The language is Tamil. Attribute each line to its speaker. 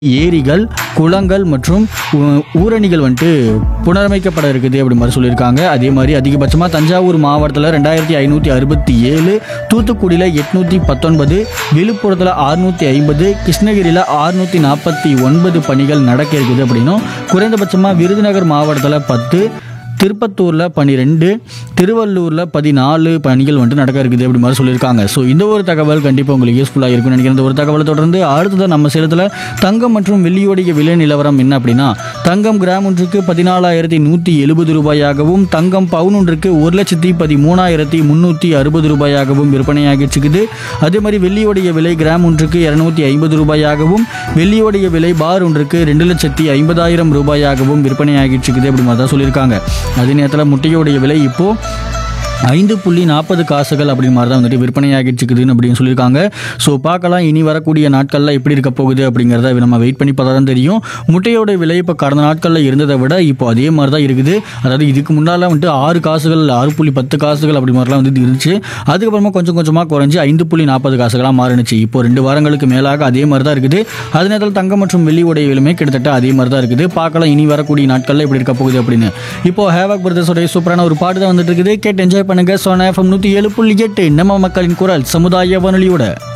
Speaker 1: ஏரிகள் குளங்கள் மற்றும் ஊ- ஊரணிகள் வந்துட்டு புனரமைக்கப்பட இருக்குது அப்படி மாதிரி சொல்லியிருக்காங்க அதே மாதிரி அதிகபட்சமாக தஞ்சாவூர் மாவட்டத்தில் ரெண்டாயிரத்தி ஐநூற்றி அறுபத்தி ஏழு தூத்துக்குடியில் எட்நூற்றி பத்தொன்பது விழுப்புரத்தில் அறுநூற்றி ஐம்பது கிருஷ்ணகிரியில் அறுநூற்றி நாற்பத்தி ஒன்பது பணிகள் நடக்க இருக்குது அப்படின்னும் குறைந்தபட்சமாக விருதுநகர் மாவட்டத்தில் பத்து திருப்பத்தூரில் பன்னிரெண்டு திருவள்ளூரில் பதினாலு பணிகள் வந்துட்டு நடக்க இருக்குது அப்படி மாதிரி சொல்லியிருக்காங்க ஸோ இந்த ஒரு தகவல் கண்டிப்பாக உங்களுக்கு யூஸ்ஃபுல்லாக இருக்கும்னு நினைக்கிறேன் இந்த ஒரு தகவலை தொடர்ந்து அடுத்ததாக நம்ம சேலத்தில் தங்கம் மற்றும் வெள்ளியோடைய விலை நிலவரம் என்ன அப்படின்னா தங்கம் கிராம் ஒன்றுக்கு பதினாலாயிரத்தி நூற்றி எழுபது ரூபாயாகவும் தங்கம் பவுன் ஒன்றுக்கு ஒரு லட்சத்தி பதிமூணாயிரத்தி முந்நூற்றி அறுபது ரூபாயாகவும் விற்பனையாகிட்டு இருக்குது அதே மாதிரி வெள்ளியோடைய விலை கிராம் ஒன்றுக்கு இரநூத்தி ஐம்பது ரூபாயாகவும் வெள்ளியோடைய விலை பார் ஒன்றுக்கு ரெண்டு லட்சத்தி ஐம்பதாயிரம் ரூபாயாகவும் விற்பனையாகிட்டு இருக்குது அப்படி மாதிரி தான் சொல்லியிருக்காங்க அதே நேரத்தில் முட்டையோடைய விலை இப்போது ஐந்து புள்ளி நாற்பது காசுகள் அப்படி மாதிரி தான் வந்துட்டு விற்பனையாகிட்டு இருக்குதுன்னு அப்படின்னு சொல்லியிருக்காங்க ஸோ பார்க்கலாம் இனி வரக்கூடிய நாட்களில் எப்படி இருக்க போகுது அப்படிங்கிறத நம்ம வெயிட் பண்ணி பார்த்தா தான் தெரியும் முட்டையோட விலை இப்போ கடந்த நாட்களில் இருந்ததை விட இப்போ அதே மாதிரி தான் இருக்குது அதாவது இதுக்கு முன்னால் வந்துட்டு ஆறு காசுகள் ஆறு புள்ளி பத்து காசுகள் அப்படி மாதிரிலாம் வந்துட்டு இருந்துச்சு அதுக்கப்புறமா கொஞ்சம் கொஞ்சமாக குறைஞ்சி ஐந்து புள்ளி நாற்பது காசுகளாக மாறினுச்சு இப்போ ரெண்டு வாரங்களுக்கு மேலாக அதே மாதிரி தான் இருக்குது அதே நேரத்தில் தங்கம் மற்றும் வெள்ளி உடைய விலையுமே கிட்டத்தட்ட அதே மாதிரி தான் இருக்குது பார்க்கலாம் இனி வரக்கூடிய நாட்களில் எப்படி இருக்க போகுது அப்படின்னு இப்போ ஹேவாக் பிரதர்ஸோடைய சூப்பரான ஒரு பாட்டு தான் வந்துட்டு இருக்குது கேட்டு என்ஜாய் பண்ணுங்க சோனா எஃப்எம் நூற்றி ஏழு புள்ளி எட்டு நம்ம மக்களின் குரல் சமுதாய வானொலியோட